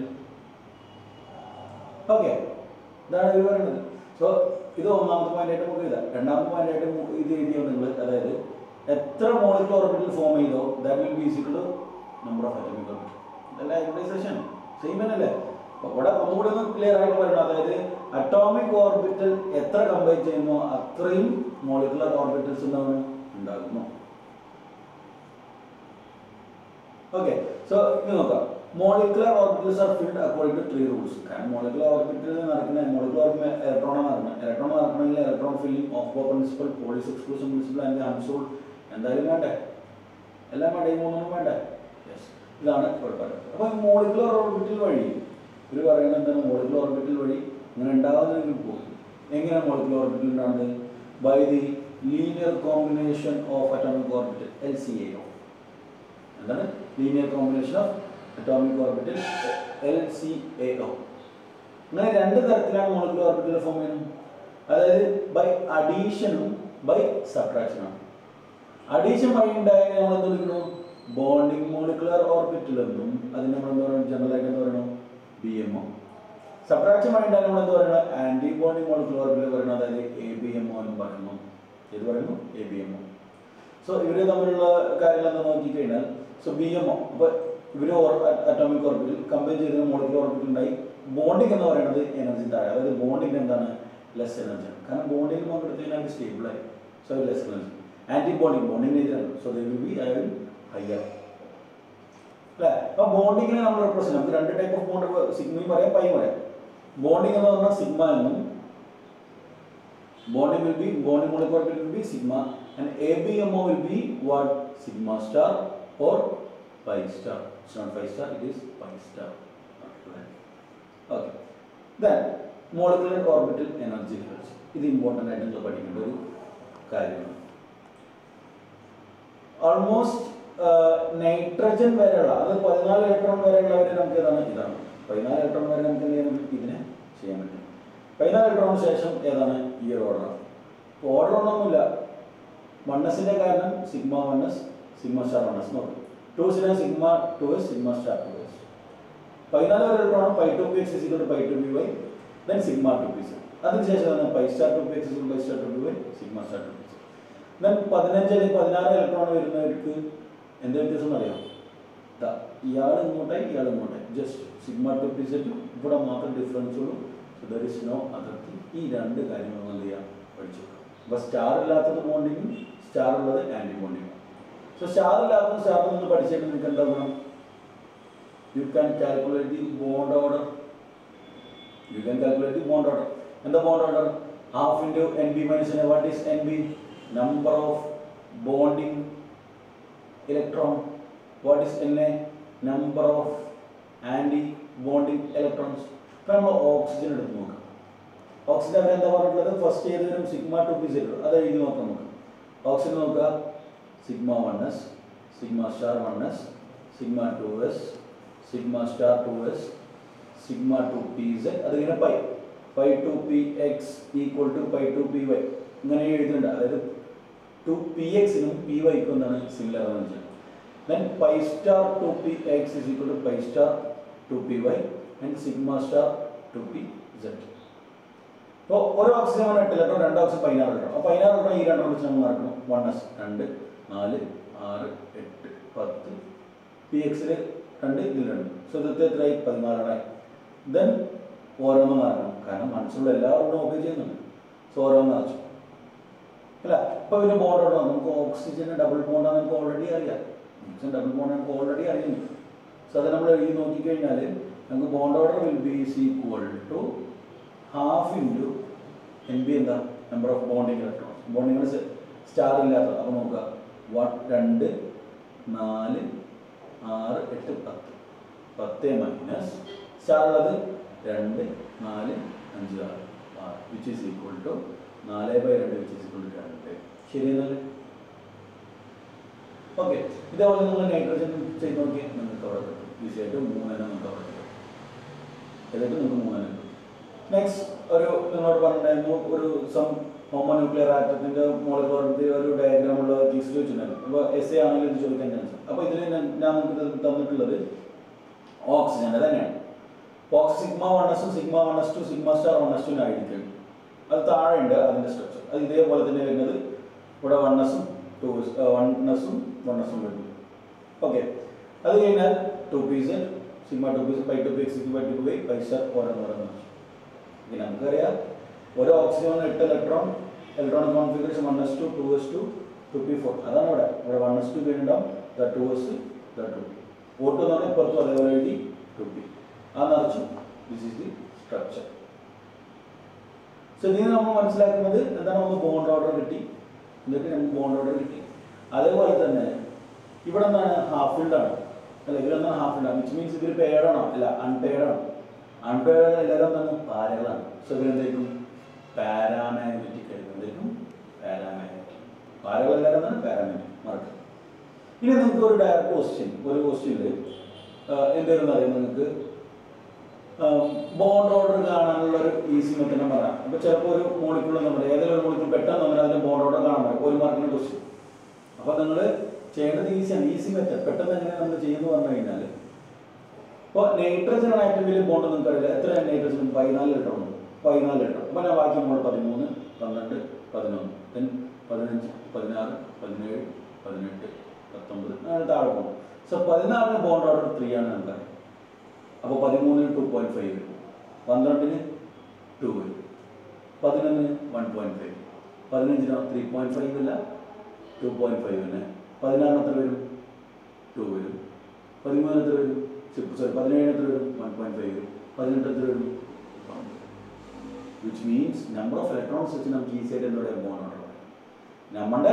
ഓക്കെ ഇതാണ് ഇവർ പറയുന്നത് സോ ഇത് ഒന്നാമത്തെ പോയിന്റായിട്ട് നമുക്ക് എഴുതാം രണ്ടാമത്തെ പോയിന്റായിട്ട് ഇത് എഴുതിയോ നിങ്ങൾ അതായത് എത്ര മോളിക്കുലർ ഓർബിറ്റൽ ഫോം ചെയ്തോ that will be equal number of atomic orbit ഇതല്ല ഹൈബ്രിഡൈസേഷൻ സെയിം തന്നെയല്ലേ അപ്പോൾ ഇവിടെ ഒന്നുകൂടി ഒന്ന് ക്ലിയർ ആയിട്ട് പറയണം അതായത് അറ്റോമിക് ഓർബിറ്റൽ എത്ര കമ്പൈൻ ചെയ്യുന്നോ അത്രയും മോളിക്കുലർ ഓർബിറ്റൽസ് എന്താണ് ഉണ്ടാകുന്നു ഓക്കെ സോ ഇത് നോക്കാം molecular orbitals are filled according to three rules കാരണം മോളിക്കുലർ ഓർബിറ്റൽ നടക്കുന്ന മോളിക്കുലർ ഇലക്ട്രോൺ നടക്കുന്നത് ഇലക്ട്രോൺ നടക്കണമെങ്കിൽ electron filling of Aufbau principle Pauli's exclusion principle and അൺസോൾ എന്തായാലും വേണ്ടേ എല്ലാം വേണ്ടേ ഈ മൂന്നെണ്ണം വേണ്ടേ യെസ് ഇതാണ് കുഴപ്പമില്ല അപ്പോൾ ഈ മോളിക്കുലർ ഓർബിറ്റൽ വഴി ഇവർ പറയുന്നത് എന്താണ് മോളിക്കുലർ ഓർബിറ്റൽ വഴി ഇങ്ങനെ ഉണ്ടാകുന്നതെങ്കിൽ പോകും എങ്ങനെ മോളിക്കുലർ ഓർബിറ്റൽ ഉണ്ടാകുന്നത് by the linear combination of atomic orbital L C A എന്താണ് linear combination of atomic orbital L C A O അങ്ങനെ രണ്ട് തരത്തിലാണ് മോളിക്കുലർ ഓർബിറ്റൽ ഫോം ചെയ്യുന്നത് അതായത് ബൈ അഡീഷനും ബൈ സബ്ട്രാക്ഷനും അഡീഷൻ വഴി ഉണ്ടായാൽ നമ്മൾ എന്ത് വിളിക്കുന്നു ബോണ്ടിങ് മോളിക്കുലർ ഓർബിറ്റൽ എന്നും അതിന് നമ്മൾ എന്താ പറയുക ജനറൽ ആയിട്ട് എന്താ പറയണം ബി എം ഒ സബ്ട്രാക്ഷൻ വഴി ഉണ്ടായാൽ നമ്മൾ എന്ത് പറയുന്നത് ആന്റി ബോണ്ടിങ് മോളിക്കുലർ ഓർബിറ്റൽ പറയുന്നത് അതായത് എ ബി എം ഒ എന്നും പറയുന്നു ഇത് പറയുന്നു A B M O so ഇവർ തമ്മിലുള്ള കാര്യങ്ങൾ എന്താ നോക്കിക്കഴിഞ്ഞാൽ സോ ബി എം ഒ അപ്പോൾ ഇവർ അറ്റോമിക് ഓർബിറ്റിൽ കമ്പയർ ചെയ്ത് മോളിക്കുലർ ഓർബിറ്റിൽ ഉണ്ടായി ബോണ്ടിങ് എന്ന് പറയുന്നത് എനർജി താഴെ അതായത് ബോണ്ടിങ് എന്താണ് ലെസ് എനർജി ആണ് കാരണം ബോണ്ടിങ് പങ്കെടുത്ത് കഴിഞ്ഞാൽ സ്റ്റേബിളായി so less energy anti bonding bonding എതിരാണ് so they will be I will higher അല്ലേ അപ്പോൾ ബോണ്ടിങ്ങിനെ നമ്മൾ റെപ്രസെന്റ് നമുക്ക് രണ്ട് ടൈപ്പ് ഓഫ് ബോണ്ട് സിഗ്മയും പറയാം പൈയും പറയാം ബോണ്ടിങ് എന്ന് പറഞ്ഞാൽ സിഗ്മ എന്നും bonding will be bonding molecular orbital will be sigma and ABMO will be what sigma star or pi star it's not pi star it is pi star okay then molecular orbital energy levels ഇത് ഇമ്പോർട്ടൻ്റ് ആയിട്ട് നിങ്ങൾ പഠിക്കേണ്ട ഒരു കാര്യമാണ് ഓൾമോസ്റ്റ് നൈട്രജൻ വരെയുള്ള അത് പതിനാല് ഇലക്ട്രോൺ വരെയുള്ളവരെ നമുക്ക് ഏതാണ് ഇതാണ് പതിനാല് ഇലക്ട്രോൺ വരെ നമുക്ക് എന്ത് ചെയ്യാൻ പറ്റും ഇതിനെ ചെയ്യാൻ പറ്റും പതിനാല് ഇലക്ട്രോണിന് ശേഷം ഏതാണ് ഈ ഒരു ഓർഡർ ഓർഡർ ഒന്നുമില്ല വണ്ണസിന്റെ കാരണം sigma one s sigma star one s എന്ന് പറയും ടൂസിന് sigma two S sigma star two S പതിനാല് വരെ electron pi two P X is equal pi two P Y then sigma two P Z അതിനുശേഷം pi star two P X pi star two P Y sigma star two P Z then പതിനഞ്ച് അല്ലെങ്കിൽ പതിനാറ് ഇലക്ട്രോൺ വരുന്നവർക്ക് എന്ത് വ്യത്യാസം അറിയാം ദാ ഇയാൾ ഇങ്ങോട്ടായി ഇയാൾ ഇങ്ങോട്ടായി just sigma two P set ഇവിടെ മാത്രം ഡിഫറൻസ് ഉള്ളൂ so there is no other thing ഈ രണ്ട് കാര്യങ്ങൾ എന്ത് ചെയ്യാം പഠിച്ചു അപ്പോൾ സ്റ്റാർ ഇല്ലാത്തത് ബോണ്ടിങ്ങും സ്റ്റാർ ഉള്ളത് ആൻറ്റി ബോണ്ടിങ്ങും സോ സ്റ്റാർ ഇല്ലാത്തത് സ്റ്റാറിൽ നിന്ന് പഠിച്ചിട്ട് നിങ്ങൾക്ക് എന്താ ഗുണം you can calculate the bond order you can calculate the bond order എന്താ bond order half into N B minus what is N B number of bonding electron what is Na number of anti bonding electrons ഇപ്പൊ നമ്മൾ ഓക്സിജൻ എടുത്ത് നോക്കാം ഓക്സിജൻ അവർ എന്താ പറഞ്ഞിട്ടുള്ളത് ഫസ്റ്റ് ഏത് വരും സിഗ്മ ടു പി സീറോ അത് എഴുതി നോക്കാം നമുക്ക് ഓക്സിജൻ നോക്കുക sigma one S sigma star one S sigma two S sigma star two S sigma two P Z അതിങ്ങനെ pi pi two P X equal to pi two P Y ഇങ്ങനെ എഴുതുന്നുണ്ട് അതായത് ടു പി എക്സിനും പി വൈക്കും എന്താണ് സിമിലർ എന്ന് വെച്ചാൽ then pi star two P X is equal to pi star two P Y and sigma star two P Z അപ്പോൾ ഒരു ഓക്സിജൻ ആണ് എട്ട് ഇലക്ട്രോൺ രണ്ട് ഓക്സിജൻ പതിനാറ് ഇലക്ട്രോൺ അപ്പോൾ പതിനാറ് ഇലക്ട്രോൺ ഈ രണ്ടെണ്ണം വെച്ച് നമ്മൾ നടക്കണം വൺ എസ് രണ്ട് നാല് ആറ് എട്ട് പത്ത് പി എക്സിൽ രണ്ട് ഇതിൽ രണ്ട് സോ ഇത് എത്രയായി പതിനാലായി ദെൻ ഓരോന്നും നടക്കണം കാരണം മനസ്സിലുള്ള എല്ലാവരും ഓക്കെ ചെയ്യുന്നുണ്ട് സോ ഓരോന്ന് നിറച്ചു അല്ല ഇപ്പൊ പിന്നെ ബോണ്ട് ഉണ്ടോ നമുക്ക് ഓക്സിജന് ഡബിൾ ബോണ്ട് ആണ് നമുക്ക് ഓൾറെഡി അറിയാം ഓക്സിജൻ ഡബിൾ ബോണ്ട് നമുക്ക് ഓൾറെഡി അറിയുന്നു സോ അത് നമ്മൾ എഴുതി നോക്കിക്കഴിഞ്ഞാൽ നമുക്ക് bond order will be is equal to half into N B എന്താ number of bonding electrons bonding star ഇല്ലാത്തത് അപ്പോൾ നോക്കുക വൺ രണ്ട് നാല് ആറ് എട്ട് പത്ത് പത്ത് മൈനസ് സ്റ്റാർ ഉള്ളത് രണ്ട് നാല് അഞ്ച് ആറ് ആറ് വിച്ച് ഈസ് ഈക്വൽ ടു നാല് ബൈ രണ്ട് വിച്ച് ഈസ് ഈക്വൽ ടു രണ്ട് ശരിയെന്നല്ലേ ഓക്കെ ഇതേപോലെ നിങ്ങൾ നൈട്രജൻ ചെയ്ത് നോക്കിയാൽ നിങ്ങൾക്ക് അവിടെ കിട്ടും ഈസി ആയിട്ട് മൂന്നെണ്ണം നമുക്ക് അവിടെ കിട്ടും എന്നിട്ട് നമുക്ക് മൂന്നെണ്ണം കിട്ടും നെക്സ്റ്റ് ഒരു നിങ്ങളോട് പറഞ്ഞിട്ടുണ്ടായിരുന്നു ഒരു സം ഹോമോന്യൂക്ലിയർ ആറ്റത്തിന്റെ മോളിക്കുലറിന്റെ ഒരു ഡയഗ്രാം ഉള്ള ടീക്സ് ചോദിച്ചിട്ടുണ്ടായിരുന്നു അപ്പോൾ എസ് എ ആണെങ്കിലും ഇത് ചോദിക്കാൻ ചാൻസ് അപ്പോൾ ഇതിൽ ഞാൻ ഞാൻ നിങ്ങൾക്ക് തന്നിട്ടുള്ളത് ഓക്സിജൻ തന്നെയാണ് ഓക്സ് സിഗ്മ വൺ എസും sigma one S two sigma star one S two ആയിരിക്കും അത് താഴെ ഉണ്ട് അതിന്റെ സ്ട്രക്ചർ അത് ഇതേപോലെ തന്നെ വരുന്നത് ഇവിടെ വൺ എസും ടു വൺ എസും വൺ എസും വരുന്നു ഓക്കെ അത് കഴിഞ്ഞാൽ two P's sigma two P's pi two P X pi two pi പൈസ ഓരോന്ന് ഓരോന്ന് ഇനി നമുക്കറിയാം ഒരു ഓക്സിജൻ എട്ട് electron electron configuration one S two two S two two P four അതാണ് ഇവിടെ ഇവിടെ വൺ എസ് ടു വീണ്ടും the two S the two P out എന്ന് പറഞ്ഞാൽ പുറത്തും അതേപോലെ എഴുതി ടു പി ആ നിറച്ചു this is the structure so ഇതിന് നമ്മൾ മനസ്സിലാക്കുന്നത് എന്താണ് നമുക്ക് ബോണ്ട് ഓർഡർ കിട്ടി എന്നിട്ട് നമുക്ക് ബോണ്ട് ഓർഡർ കിട്ടി അതേപോലെ തന്നെ ഇവിടെ എന്താണ് ഹാഫ് ഫീൽഡ് ആണ് അല്ല ഇവിടെ എന്താണ് ഹാഫ് ഫീൽഡ് ആണ് വിച്ച് മീൻസ് ഇവർ പെയർഡ് ആണോ അല്ല അൺപെയർഡ് ആണ് അൺപെയർഡ് എല്ലാവരും എന്താണ് പാരകളാണ് സോ ഇവരെന്തായിരിക്കും പാരാമാഗ്നറ്റിക് ആയിരിക്കും എന്തായിരിക്കും പാരാമാഗ്നറ്റിക് പാരകൾ എല്ലാവരും എന്താണ് പാരാമാഗ്നറ്റിക് മറക്കുക ഇനി നിങ്ങൾക്ക് ഒരു ഡയറക്റ്റ് ക്വസ്റ്റ്യൻ ഒരു ക്വസ്റ്റ്യനിൽ എന്തെങ്കിലും അറിയാം നിങ്ങൾക്ക് ബോണ്ട് ഓർഡർ കാണാനുള്ള ഒരു ഈസി മെത്തഡ് പറയാം അപ്പോൾ ചിലപ്പോൾ ഒരു മോളിക്കുള്ള നമ്മൾ ഏതെങ്കിലും ഒരു മോളിക്കുൾ പെട്ടെന്ന് നമ്മൾ അതിന്റെ ബോണ്ട് ഓർഡർ കാണാൻ പറയും ഒരു മാർക്കിന് ക്വസ്റ്റ്യൻ അപ്പോൾ നിങ്ങൾ ചെയ്യേണ്ടത് ഈസിയാണ് ഈസി മെത്തഡ് പെട്ടെന്ന് എങ്ങനെ നമ്മൾ ചെയ്യുന്നു പറഞ്ഞു കഴിഞ്ഞാൽ ഇപ്പോൾ നൈട്രജൻ ആണ് ഏറ്റവും വലിയ ബോണ്ട് നിങ്ങൾക്ക് അറിയില്ല എത്ര നൈട്രജൻ പതിനാല് ലിറ്റർ ഉണ്ട് പതിനാല് ലിറ്റർ അപ്പോൾ ഞാൻ ബാക്കി നമ്മൾ പതിമൂന്ന് പന്ത്രണ്ട് പതിനൊന്ന് then പതിനഞ്ച് പതിനാറ് പതിനേഴ് പതിനെട്ട് പത്തൊമ്പത് അങ്ങനെ താഴെ പോകും സോ പതിനാറിന് ബോണ്ട് ഓർഡർ ത്രീ ആണ് നമുക്കറിയാം അപ്പോൾ പതിമൂന്നിന് ടു പോയിന്റ് ഫൈവ് വരും പന്ത്രണ്ടിന് ടു വരും പതിനൊന്നിന് വൺ പോയിന്റ് ഫൈവ് പതിനഞ്ചിനോ ത്രീ പോയിന്റ് ഫൈവ് ഇല്ല ടു പോയിന്റ് ഫൈവ് തന്നെ പതിനാറിന് എത്ര വരും ടു വരും പതിമൂന്നിന് എത്ര വരും സോറി പതിനേഴിന് എത്ര വരും വൺ പോയിന്റ് ഫൈവ് വരും പതിനെട്ട് എത്ര വരും which means number of electrons വെച്ച് നമുക്ക് ഈസി ആയിട്ട് എന്താ പറയുക ബോണ്ട് ഓർഡർ നമ്മുടെ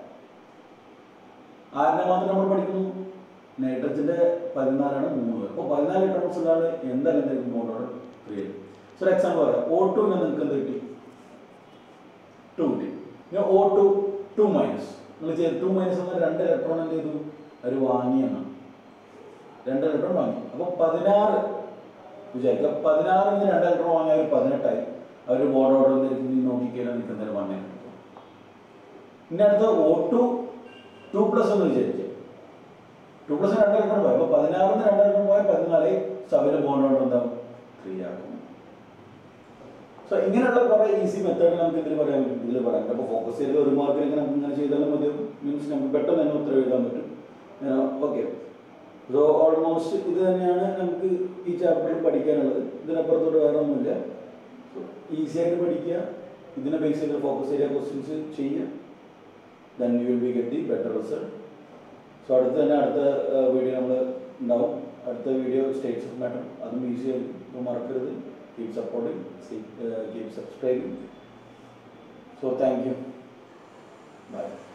ആരിനെ മാത്രം നമ്മൾ പഠിക്കുന്നു നൈട്രജന്റെ പതിനാലാണ് മൂന്ന് അപ്പോൾ പതിനാല് ഇലക്ട്രോൺസ് ഉള്ളതാണ് എന്തായാലും എന്തായിരിക്കും bond order three so example പറയാം ഓ ടുവിന് നിങ്ങൾക്ക് എന്ത് കിട്ടി ടു കിട്ടി ഇനി ഓ ടു ടു മൈനസ് നിങ്ങൾ ചെയ്ത് ടു മൈനസ് എന്ന രണ്ട് ഇലക്ട്രോൺ എന്ത് ചെയ്തു അവർ വാങ്ങിയെന്നാണ് രണ്ട് ഇലക്ട്രോൺ വാങ്ങി അപ്പോൾ പതിനാറ് വിചാരിക്കുക പതിനാറിന് രണ്ട് ഇലക്ട്രോൺ വാങ്ങിയ അവർ പതിനെട്ടായി അവർ ബോർഡ് ഓർഡർ നോക്കിക്കഴിഞ്ഞാൽ നിൽക്കുന്നതിന് വണ്ണേ ഇനി അടുത്ത ഓ ടു ടു പ്ലസ് എന്ന് വിചാരിച്ചു ടു പ്ലസ് രണ്ട് ഇലക്ട്രോൺ പോയി അപ്പോൾ പതിനാറിന് രണ്ട് ഇലക്ട്രോൺ പോയാൽ പതിനാല് സവിന്റെ ബോണ്ട് ഓർഡർ എന്താവും ത്രീ ആകും സോ ഇങ്ങനെയുള്ള കുറേ ഈസി മെത്തേഡ് നമുക്ക് ഇതിൽ പറയാൻ പറ്റും ഇതിൽ പറയാം അപ്പോൾ ഫോക്കസ് ചെയ്ത് ഒരു മാർക്കിലേക്ക് നമുക്ക് ഇങ്ങനെ ചെയ്താലും മതി മീൻസ് നമുക്ക് പെട്ടെന്ന് തന്നെ ഉത്തരം എഴുതാൻ പറ്റും ഓക്കെ സോ ഓൾമോസ്റ്റ് ഇത് തന്നെയാണ് നമുക്ക് ഈ ചാപ്റ്ററിൽ പഠിക്കാനുള്ളത് ഇതിനപ്പുറത്തോട്ട് വേറെ ഒന്നുമില്ല ഈസി ആയിട്ട് പഠിക്കുക ഇതിനെ ബേസ് ചെയ്ത് ഫോക്കസ് ഏരിയ ക്വസ്റ്റ്യൻസ് ചെയ്യുക then you will be get the better result so അടുത്ത് തന്നെ അടുത്ത വീഡിയോ നമ്മൾ ഉണ്ടാവും അടുത്ത വീഡിയോ സ്റ്റേറ്റ്സ് ഓഫ് മാറ്റർ അതും ഈസി ആയി മറക്കരുത് keep supporting keep subscribing so thank you by